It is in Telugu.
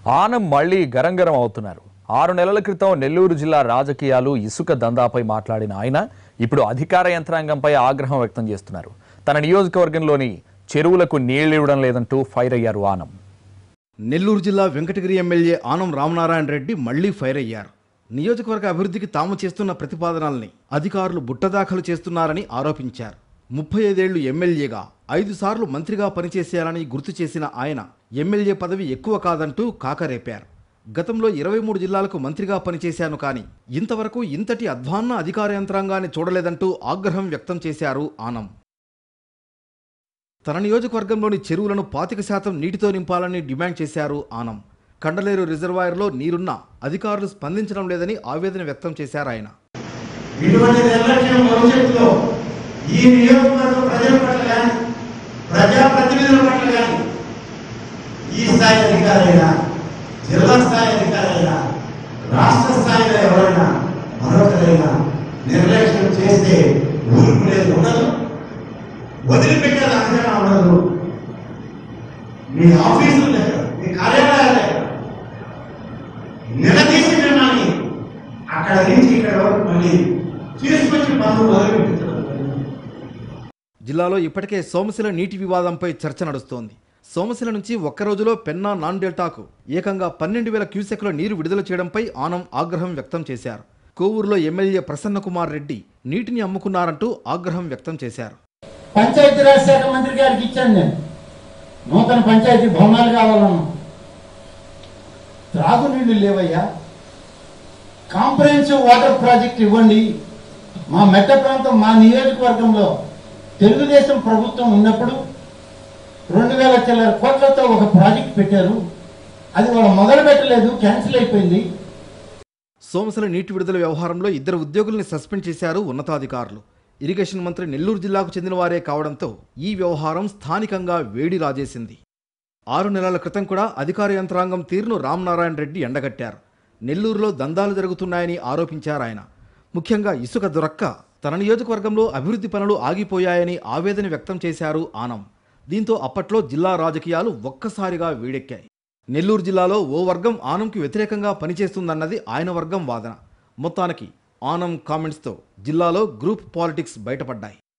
ఆనం మళ్లీ గరంగరం అవుతున్నారు ఆరు నెలల క్రితం నెల్లూరు జిల్లా రాజకీయాలు ఇసుక దందాపై మాట్లాడిన ఆయన ఇప్పుడు అధికార యంత్రాంగంపై ఆగ్రహం వ్యక్తం చేస్తున్నారు తన నియోజకవర్గంలోని చెరువులకు నీళ్లివ్వడం లేదంటూ ఫైర్ అయ్యారు ఆనం నెల్లూరు జిల్లా వెంకటగిరి ఎమ్మెల్యే ఆనం రామనారాయణ రెడ్డి మళ్లీ ఫైర్ అయ్యారు నియోజకవర్గ అభివృద్ధికి తాము చేస్తున్న ప్రతిపాదనల్ని అధికారులు బుట్టదాఖలు చేస్తున్నారని ఆరోపించారు ముప్పై ఐదేళ్లు ఎమ్మెల్యేగా ఐదు సార్లు మంత్రిగా పనిచేశారని గుర్తు చేసిన ఆయన ఎమ్మెల్యే పదవి ఎక్కువ కాదంటూ కాకరేపారు గతంలో ఇరవై మూడు జిల్లాలకు మంత్రిగా పనిచేశాను కానీ ఇంతవరకు ఇంతటి అధ్వాన్న అధికార యంత్రాంగాన్ని చూడలేదంటూ ఆగ్రహం వ్యక్తం చేశారు ఆనం తన నియోజకవర్గంలోని చెరువులను పాతిక శాతం నీటితో నింపాలని డిమాండ్ చేశారు ఆనం కండలేరు రిజర్వాయర్లో నీరున్నా అధికారులు స్పందించడం లేదని ఆవేదన వ్యక్తం చేశారు ఆయన ఇటువంటి నిర్లక్ష్యం భవిష్యత్తులో ఈ నియోజకవర్గ ప్రజల పట్ల కానీ ప్రజాప్రతినిధుల పట్ల కానీ ఈ స్థాయి అధికారైనా జిల్లా స్థాయి అధికారైనా రాష్ట్ర స్థాయిలో ఎవరైనా మరొకరైనా నిర్లక్ష్యం చేస్తే ఊరుకు లేదు ఉండదు వదిలిపెట్టేది అంచనా ఉండదు మీ ఆఫీసుల దగ్గర మీ కార్యాలయాల దగ్గర నిలదీసి మిమ్మల్ని అక్కడ నుంచి ఇక్కడ వరకు మళ్ళీ తీసుకొచ్చి పనులు మొదలుపెట్టించడం జిల్లాలో ఇప్పటికే సోమశిల నీటి వివాదంపై చర్చ నడుస్తోంది సోమశిల నుంచి ఒక్క రోజులో పెన్నా నాన్ డెల్టాకు ఏకంగా పన్నెండు వేల క్యూసెక్ల నీరు విడుదల చేయడంపై ఆనం ఆగ్రహం వ్యక్తం చేశారు కోవూరులో ఎమ్మెల్యే ప్రసన్న కుమార్ రెడ్డి నీటిని అమ్ముకున్నారంటూ ఆగ్రహం వ్యక్తం చేశారు పంచాయతీరాజ్ శాఖ మంత్రి గారికి ఇచ్చాను నేను నూతన పంచాయతీ భవనాలు కావాలన్నా త్రాగునీళ్ళు లేవయ్యా కాంప్రహెన్సివ్ వాటర్ ప్రాజెక్ట్ ఇవ్వండి మా మెట్ట ప్రాంతం మా నియోజకవర్గంలో తెలుగుదేశం ప్రభుత్వం ఉన్నప్పుడు రెండు వేల చిల్లర కోట్లతో ఒక ప్రాజెక్ట్ పెట్టారు అది వాళ్ళు మొదలు పెట్టలేదు క్యాన్సిల్ అయిపోయింది సోమశిల నీటి విడుదల వ్యవహారంలో ఇద్దరు ఉద్యోగుల్ని సస్పెండ్ చేశారు ఉన్నతాధికారులు ఇరిగేషన్ మంత్రి నెల్లూరు జిల్లాకు చెందిన వారే కావడంతో ఈ వ్యవహారం స్థానికంగా వేడి రాజేసింది ఆరు నెలల క్రితం కూడా అధికార యంత్రాంగం తీరును రామనారాయణ రెడ్డి ఎండగట్టారు నెల్లూరులో దందాలు జరుగుతున్నాయని ఆరోపించారు ఆయన ముఖ్యంగా ఇసుక దొరక్క తన నియోజకవర్గంలో అభివృద్ధి పనులు ఆగిపోయాయని ఆవేదన వ్యక్తం చేశారు ఆనం దీంతో అప్పట్లో జిల్లా రాజకీయాలు ఒక్కసారిగా వేడెక్కాయి నెల్లూరు జిల్లాలో ఓ వర్గం ఆనంకి వ్యతిరేకంగా పనిచేస్తుందన్నది ఆయన వర్గం వాదన మొత్తానికి ఆనం కామెంట్స్తో జిల్లాలో గ్రూప్ పాలిటిక్స్ బయటపడ్డాయి